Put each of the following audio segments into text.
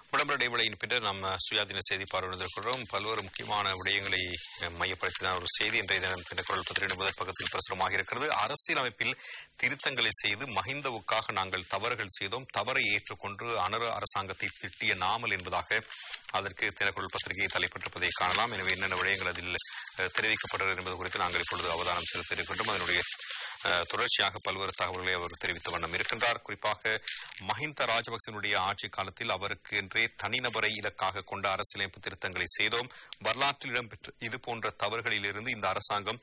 விளம்பர இடைவேளையின் பின்னர் நாம் சுயாதீன செய்தி பார்வையிட்டிருக்கிறோம் பல்வேறு முக்கியமான விடயங்களை அஹ், மையப்படுத்தின ஒரு செய்தி இன்றைய தினம் பின்னர் குரல் பத்திரிகை முதல் பக்கத்தில் பிரசுரமாக இருக்கிறது அரசியலமைப்பில் திருத்தங்களை செய்து மஹிந்தவுக்காக நாங்கள் தவறுகள் செய்தோம் தவறை ஏற்றுக்கொண்டு அனர அரசாங்கத்தை திட்டிய நாமல் என்பதாக அதற்கு தினக்குரல் பத்திரிகை தலைப்பட்டிருப்பதை காணலாம் எனவே என்னென்ன விடயங்கள் அதில் அஹ், தெரிவிக்கப்பட்டது என்பது குறித்து நாங்கள் இப்பொழுது அவதானம் செலுத்த இருக்கின்றோம் அதனுடைய அஹ், தொடர்ச்சியாக பல்வேறு தகவல்களை அவர் தெரிவித்த வண்ணம் இருக்கின்றார் குறிப்பாக மஹிந்த ராஜபக்சனுடைய ஆட்சி காலத்தில் அவருக்கு என்றே தனிநபரை இலக்காக கொண்ட அரசியலமைப்பு திருத்தங்களை செய்தோம் வரலாற்றில் இடம்பெற்ற இது போன்ற தவறுகளிலிருந்து இந்த அரசாங்கம்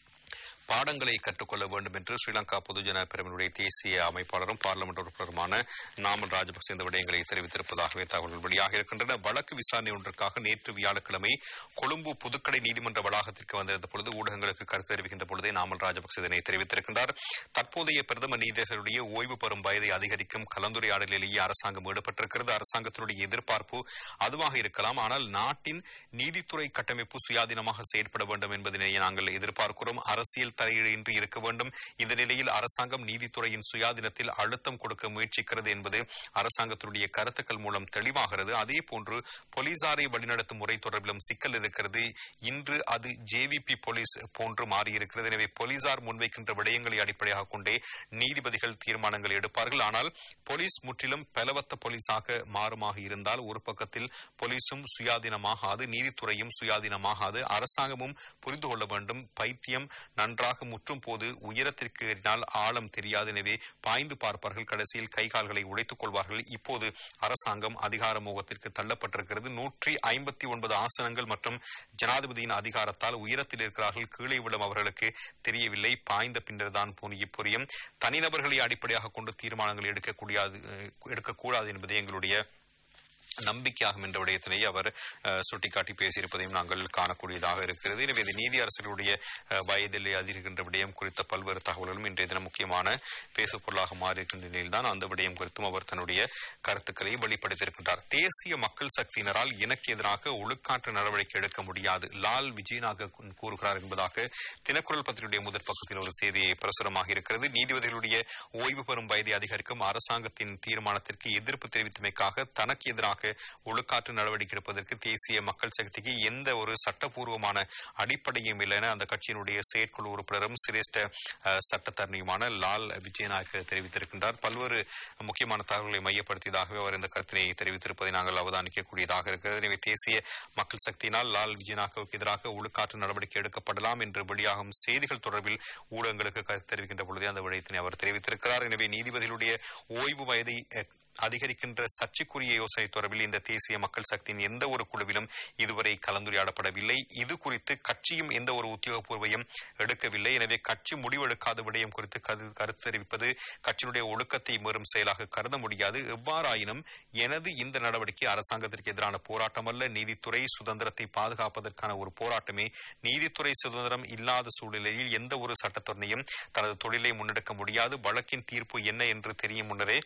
பாடங்களை கற்றுக்கொள்ள வேண்டும் என்று ஸ்ரீலங்கா பொதுஜன பிரிவினுடைய தேசிய அமைப்பாளரும் பார்லிமெண்ட் உறுப்பினருமான நாமல் ராஜபக்சே இந்த விடயங்களை தெரிவித்திருப்பதாகவே தகவல்கள் வெளியாக இருக்கின்றன வழக்கு விசாரணை ஒன்றுக்காக நேற்று வியாழக்கிழமை கொழும்பு புதுக்கடை நீதிமன்ற வளாகத்திற்கு வந்திருந்த பொழுது ஊடகங்களுக்கு கருத்து தெரிவிக்கின்ற பொழுதே நாமல் ராஜபக்சே இதனை தெரிவித்திருக்கின்றார் தற்போதைய பிரதம நீதியர்களுடைய ஓய்வு பெறும் வயதை அதிகரிக்கும் கலந்துரையாடலிலேயே அரசாங்கம் ஈடுபட்டிருக்கிறது அரசாங்கத்தினுடைய எதிர்பார்ப்பு அதுவாக இருக்கலாம் ஆனால் நாட்டின் நீதித்துறை கட்டமைப்பு சுயாதீனமாக செயற்பட வேண்டும் என்பதனை நாங்கள் எதிர்பார்க்கிறோம் அரசியல் தலையீடின்றி இருக்க வேண்டும் இந்த நிலையில் அரசாங்கம் நீதித்துறையின் சுயாதீனத்தில் அழுத்தம் கொடுக்க முயற்சிக்கிறது என்பது அரசாங்கத்தினுடைய கருத்துக்கள் மூலம் தெளிவாகிறது அதே போன்று போலீசாரை வழிநடத்தும் முறை தொடர்பிலும் சிக்கல் இருக்கிறது இன்று அது ஜேவிபி போலீஸ் போன்று மாறியிருக்கிறது எனவே போலீசார் முன்வைக்கின்ற விடயங்களை அடிப்படையாக கொண்டே நீதிபதிகள் தீர்மானங்கள் எடுப்பார்கள் ஆனால் போலீஸ் முற்றிலும் பலவத்த போலீஸாக மாறுமாக இருந்தால் ஒரு பக்கத்தில் போலீஸும் சுயாதீனமாகாது நீதித்துறையும் சுயாதீனமாகாது அரசாங்கமும் புரிந்து கொள்ள வேண்டும் பைத்தியம் நன்றாக முற்றும் போது உயரத்திற்கு ஏறினால் ஆழம் தெரியாது எனவே பாய்ந்து பார்ப்பார்கள் கடைசியில் கை கால்களை உடைத்துக் கொள்வார்கள் இப்போது அரசாங்கம் அதிகார மோகத்திற்கு தள்ளப்பட்டிருக்கிறது நூற்றி ஐம்பத்தி ஒன்பது ஆசனங்கள் மற்றும் ஜனாதிபதியின் அதிகாரத்தால் உயரத்தில் இருக்கிறார்கள் கீழே விழும் அவர்களுக்கு தெரியவில்லை பாய்ந்த பின்னர் தான் புரியும் தனிநபர்களை அடிப்படையாக கொண்டு தீர்மானங்கள் எடுக்கக்கூடாது எடுக்கக்கூடாது என்பது எங்களுடைய நம்பிக்கையாகும் என்ற விடயத்தினை அவர் அஹ், சுட்டிக்காட்டி பேசியிருப்பதையும் நாங்கள் காணக்கூடியதாக இருக்கிறது எனவே இந்த நீதி அரசர்களுடைய அஹ், வயதில் அதிர்கின்ற விடயம் குறித்த பல்வேறு தகவல்களும் இன்றைய தினம் முக்கியமான பேசு பொருளாக மாறியிருக்கின்ற நிலையில்தான் அந்த விடயம் குறித்தும் அவர் தன்னுடைய கருத்துக்களை வெளிப்படுத்தியிருக்கின்றார் தேசிய மக்கள் சக்தியினரால் எனக்கு எதிராக ஒழுக்காற்று நடவடிக்கை எடுக்க முடியாது லால் விஜயனாக கூறுகிறார் என்பதாக தினக்குரல் பத்திரிகையுடைய முதற் பக்கத்தில் ஒரு செய்தி பிரசுரமாக இருக்கிறது நீதிபதிகளுடைய ஓய்வு பெறும் வயதை அதிகரிக்கும் அரசாங்கத்தின் தீர்மானத்திற்கு எதிர்ப்பு தெரிவித்தமைக்காக தனக்கு எதிராக ஒழுக்காற்று நடவடிக்கை எடுப்பதற்கு தேசிய மக்கள் சக்திக்கு எந்த ஒரு சட்டப்பூர்வமான அடிப்படையும் இல்லை என அந்த கட்சியினுடைய செயற்குழு உறுப்பினரும் சிரேஷ்ட அஹ், சட்டத்தரணியுமான லால் விஜயநாயக் தெரிவித்திருக்கின்றார் பல்வேறு முக்கியமான தகவல்களை மையப்படுத்தியதாகவே அவர் இந்த கருத்தினை தெரிவித்திருப்பதை நாங்கள் அவதானிக்கக்கூடியதாக இருக்கிறது எனவே தேசிய மக்கள் சக்தியினால் லால் விஜயநாயக்கு எதிராக ஒழுக்காற்று நடவடிக்கை எடுக்கப்படலாம் என்று வெளியாகும் செய்திகள் தொடர்பில் ஊடகங்களுக்கு கருத்து தெரிவிக்கின்ற பொழுதே அந்த விடயத்தினை அவர் தெரிவித்திருக்கிறார் எனவே நீதிபதிகளுடைய ஓய்வு வயதை அஹ், அதிகரிக்கின்ற சர்ச்சைக்குரிய யோசனை தொடர்பில் இந்த தேசிய மக்கள் சக்தியின் எந்த ஒரு குழுவிலும் இதுவரை கலந்துரையாடப்படவில்லை இது குறித்து கட்சியும் எந்த ஒரு உத்தியோகபூர்வையும் எடுக்கவில்லை எனவே கட்சி முடிவெடுக்காத விடயம் குறித்து கரு- கருத்து தெரிவிப்பது கட்சியினுடைய ஒழுக்கத்தை மீறும் செயலாக கருத முடியாது எவ்வாறாயினும் எனது இந்த நடவடிக்கை அரசாங்கத்திற்கு எதிரான போராட்டம் அல்ல நீதித்துறை சுதந்திரத்தை பாதுகாப்பதற்கான ஒரு போராட்டமே நீதித்துறை சுதந்திரம் இல்லாத சூழ்நிலையில் எந்த ஒரு சட்டத்தொன்னையும் தனது தொழிலை முன்னெடுக்க முடியாது வழக்கின் தீர்ப்பு என்ன என்று தெரியும் முன்னரே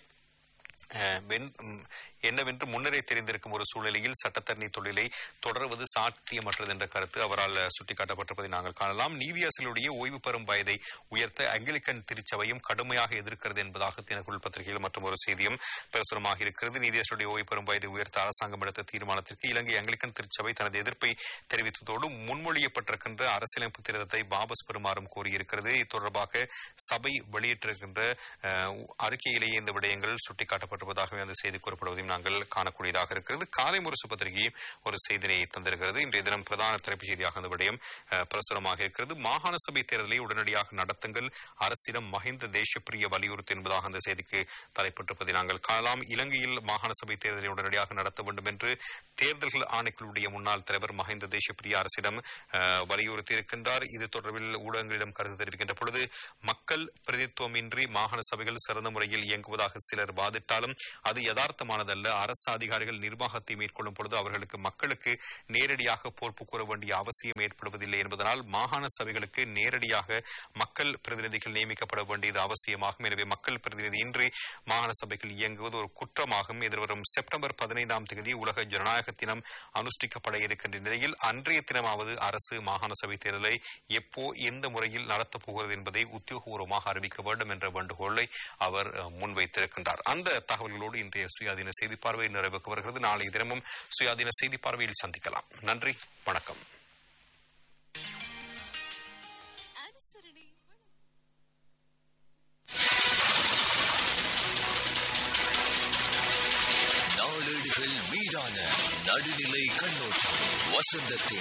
அஹ், வென்- ம், என்னவென்று முன்னரே தெரிந்திருக்கும் ஒரு சூழ்நிலையில் சட்டத்தரணி தொழிலை தொடர்வது சாத்தியமற்றது என்ற கருத்து அவரால் சுட்டிக்காட்டப்பட்டிருப்பதை நாங்கள் காணலாம் நீதியாசிரியருடைய ஓய்வு பெறும் வயதை உயர்த்த அங்கிலிக்கன் திருச்சபையும் கடுமையாக எதிர்க்கிறது என்பதாக தினக்குள் பத்திரிகையில் மற்றும் ஒரு செய்தியும் பிரசுரமாக இருக்கிறது நீதியாசிரியருடைய ஓய்வு பெறும் வயதை உயர்த்த அரசாங்கம் எடுத்த தீர்மானத்திற்கு இலங்கை அங்கிலிக்கன் திருச்சபை தனது எதிர்ப்பை தெரிவித்ததோடு முன்மொழியப்பட்டிருக்கின்ற அரசியலமைப்பு திருத்தத்தை வாபஸ் பெறுமாறும் கோரியிருக்கிறது இது தொடர்பாக சபை வெளியிட்டிருக்கின்ற அஹ், அறிக்கையிலேயே இந்த விடயங்கள் சுட்டிக்காட்டப்பட்டிருப்பதாகவே அந்த செய்தி கூறப்படுவதையும் நாங்கள் காணக்கூடியதாக இருக்கிறது காலை முரசு பத்திரிகை ஒரு செய்தியை தந்திருக்கிறது இன்றைய தினம் பிரதான தலைப்புச் செய்தியாக அந்த விடயம் அஹ், பிரசுரமாக இருக்கிறது மாகாண சபை தேர்தலை உடனடியாக நடத்துங்கள் அரசிடம் மஹிந்த தேசப்பிரிய வலியுறுத்து என்பதாக அந்த செய்திக்கு தலைப்பட்டிருப்பதை நாங்கள் காணலாம் இலங்கையில் மாகாண சபை தேர்தலை உடனடியாக நடத்த வேண்டும் என்று தேர்தல்கள் ஆணைக்குழுடைய முன்னாள் தலைவர் மஹிந்த தேசப்பிரிய அரசிடம் அஹ், வலியுறுத்தி இருக்கின்றார் இது தொடர்பில் ஊடகங்களிடம் கருத்து தெரிவிக்கின்ற பொழுது மக்கள் பிரதித்துவமின்றி மாகாண சபைகள் சிறந்த முறையில் இயங்குவதாக சிலர் வாதிட்டாலும் அது யதார்த்தமானதல்ல அரசு அதிகாரிகள் நிர்வாகத்தை மேற்கொள்ளும் பொழுது அவர்களுக்கு மக்களுக்கு நேரடியாக பொறுப்பு கூற வேண்டிய அவசியம் ஏற்படுவதில்லை என்பதனால் மாகாண சபைகளுக்கு நேரடியாக மக்கள் பிரதிநிதிகள் நியமிக்கப்பட வேண்டியது அவசியமாகும் எனவே மக்கள் பிரதிநிதியின்றி மாகாண சபைகள் இயங்குவது ஒரு குற்றமாகும் எதிர்வரும் செப்டம்பர் பதினைந்தாம் தேதி உலக ஜனநாயக தினம் அனுஷ்டிக்கப்பட இருக்கின்ற நிலையில் அன்றைய தினமாவது அரசு மாகாண சபை தேர்தலை எப்போ எந்த முறையில் நடத்தப் போகிறது என்பதை உத்தியோகபூர்வமாக அறிவிக்க வேண்டும் என்ற வேண்டுகோளை அவர் அஹ், முன்வைத்திருக்கின்றார் அந்த தகவல்களோடு இன்றைய சுயாதீன செய்தி பார்வை நிறைவுக்கு வருகிறது நாளை தினமும் சுயாதீன செய்தி பார்வையில் சந்திக்கலாம் நன்றி வணக்கம் அனுசரணை நாளேடுகள் மீதான நடுநிலை கண்ணோட்டம் வசந்தத்தின்